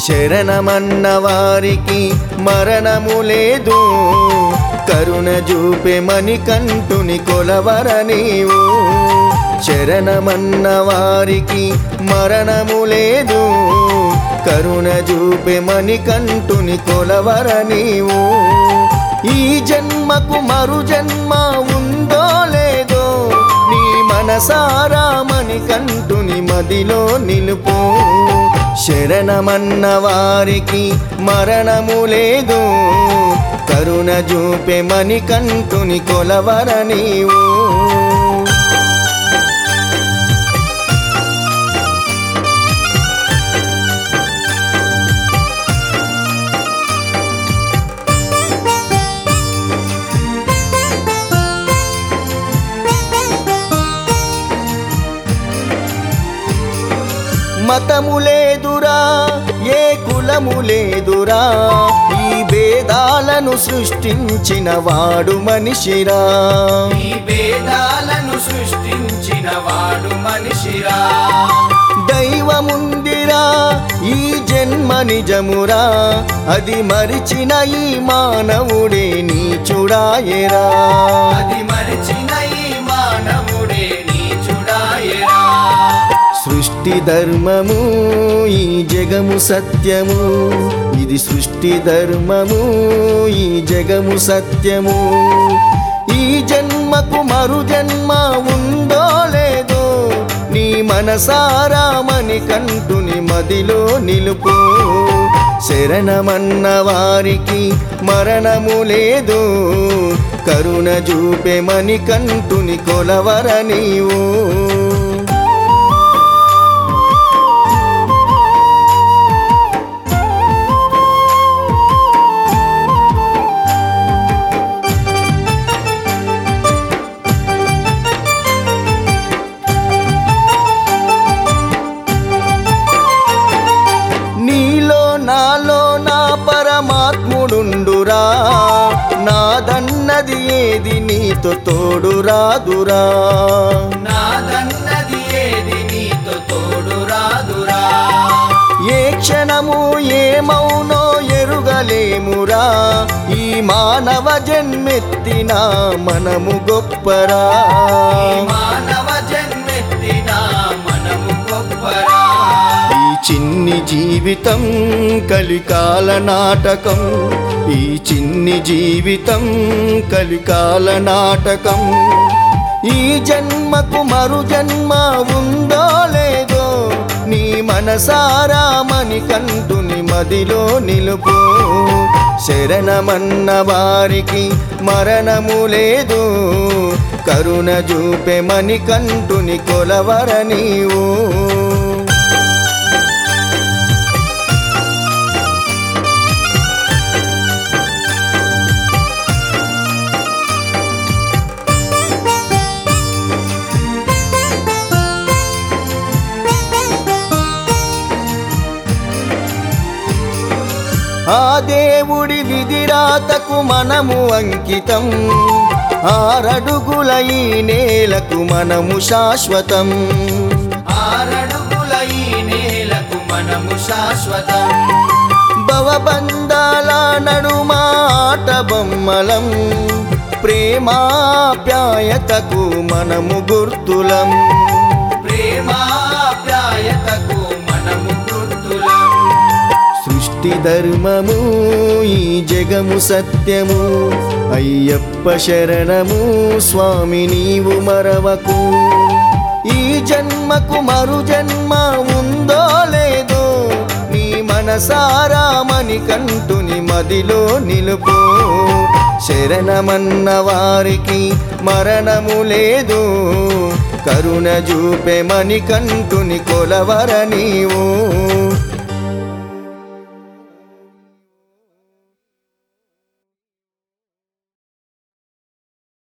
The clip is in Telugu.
శరణమన్న వారికి మరణము లేదు కరుణ చూపే మణికంఠుని కొలవర నీవు శరణమన్న వారికి మరణము లేదు కరుణ చూపే మణికంఠుని కొలవర నీవు ఈ జన్మకు మరు జన్మ ఉందో లేదో నీ మనసారా మణికంఠుని మదిలో నిలుపు శరణమన్న వారికి మరణము లేదు కరుణ చూపే మణికంఠుని కొలవర నీవు మతము లేదురా ఏ కులము లేదురా ఈ భేదాలను సృష్టించిన వాడు మనిషిరా ఈ భేదాలను సృష్టించిన వాడు మనిషిరా దైవముందిరా ఈ జన్మ నిజమురా అది మరిచిన ఈ మానవుడే నీచుడాయరా అది మరిచిన ఈ మానవుడే నీచుడాయరా సృష్టి ధర్మము ఈ జగము సత్యము ఇది సృష్టి ధర్మము ఈ జగము సత్యము ఈ జన్మకు మరు జన్మ ఉందో లేదో నీ మనసారా మణికంఠుని మదిలో నిలుపు శరణమన్న వారికి మరణము లేదు కరుణ చూపే మణికంఠుని కొలవర నీవు నీలో నాలో నా పరమాత్ముడుండురా నాదన్నది ఏది నీతో తోడు రాదురా నాదన్నది ఏది నీతో తోడు రాదురా ఏ క్షణము ఏమౌనో ఎరుగలేమురా ఈ మానవ జన్మెత్తిన మనము గొప్పరా ఈ మానవ జన్మెత్తిన మనము గొప్పరా ఈ చిన్ని జీవితం కలికాల నాటకం ఈ చిన్ని జీవితం కలికాల నాటకం ఈ జన్మకు మరు జన్మ ఉందో లేదో నీ మనసారా మణికంఠుని మదిలో నిలుపు శరణమన్న వారికి మరణము లేదు కరుణ చూపే మణికంఠుని కొలవర నీవు ఆ దేవుడి విధిరాతకు మనము అంకితం ఆరడుగుల ఈ నేలకు మనము శాశ్వతం ఆరడుగుల ఈ నేలకు మనము శాశ్వతం భవబంధాల నడుమాట బొమ్మలం ప్రేమాప్యాయతకు మనము గుర్తులం ప్రేమాప్యాయతకు మనము గుర్తులం సృష్టి ధర్మము ఈ జగము సత్యము అయ్యప్ప శరణము స్వామి నీవు మరవకు ఈ జన్మకు మరు జన్మ ఉందో లేదో నీ మనసారా మణికంఠుని మదిలో నిలుపు శరణమన్న వారికి మరణము లేదు కరుణ చూపే మణికంఠుని కొలవర నీవు